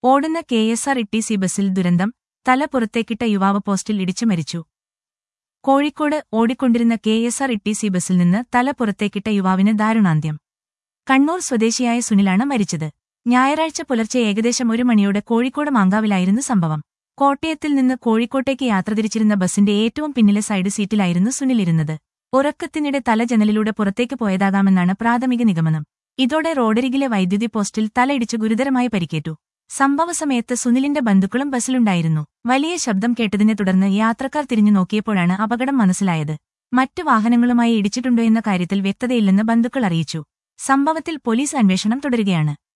ഓടുന്ന K S R E C ബസിൽ ദുരന്തം തല പുറത്തേക്കിട്ട യുവാവ് പോസ്റ്റിൽ ഇടിച്ചു മരിച്ചു കോഴിക്കോട് ഓടിക്കൊണ്ടിരുന്ന K S R E C ബസിൽ നിന്ന് തല പുറത്തേക്കിട്ട യുവാവിന് ദാരുണാന്ത്യം കണ്ണൂർ സ്വദേശിയായ സുനിലാണ് മരിച്ചത് ഞായറാഴ്ച പുലർച്ചെ ഏകദേശം ഒരു മണിയോടെ കോഴിക്കോട് മാങ്കാവിലായിരുന്നു സംഭവം കോട്ടയത്തിൽ നിന്ന് കോഴിക്കോട്ടേക്ക് യാത്ര തിരിച്ചിരുന്ന ബസിന്റെ ഏറ്റവും പിന്നിലെ സൈഡ് സീറ്റിലായിരുന്നു സുനിലിരുന്നത് ഉറക്കത്തിനിടെ തല ജനലിലൂടെ പുറത്തേക്ക് പോയതാകാമെന്നാണ് പ്രാഥമിക നിഗമനം ഇതോടെ റോഡരികിലെ വൈദ്യുതി പോസ്റ്റിൽ തലയിടിച്ച് ഗുരുതരമായി പരിക്കേറ്റു സംഭവസമയത്ത് സുനിലിന്റെ ബന്ധുക്കളും ബസ്സിലുണ്ടായിരുന്നു വലിയ ശബ്ദം കേട്ടതിനെ തുടർന്ന് യാത്രക്കാർ തിരിഞ്ഞു നോക്കിയപ്പോഴാണ് അപകടം മനസ്സിലായത് മറ്റു വാഹനങ്ങളുമായി ഇടിച്ചിട്ടുണ്ടോ എന്ന കാര്യത്തിൽ വ്യക്തതയില്ലെന്ന് ബന്ധുക്കൾ അറിയിച്ചു സംഭവത്തിൽ പോലീസ് അന്വേഷണം തുടരുകയാണ്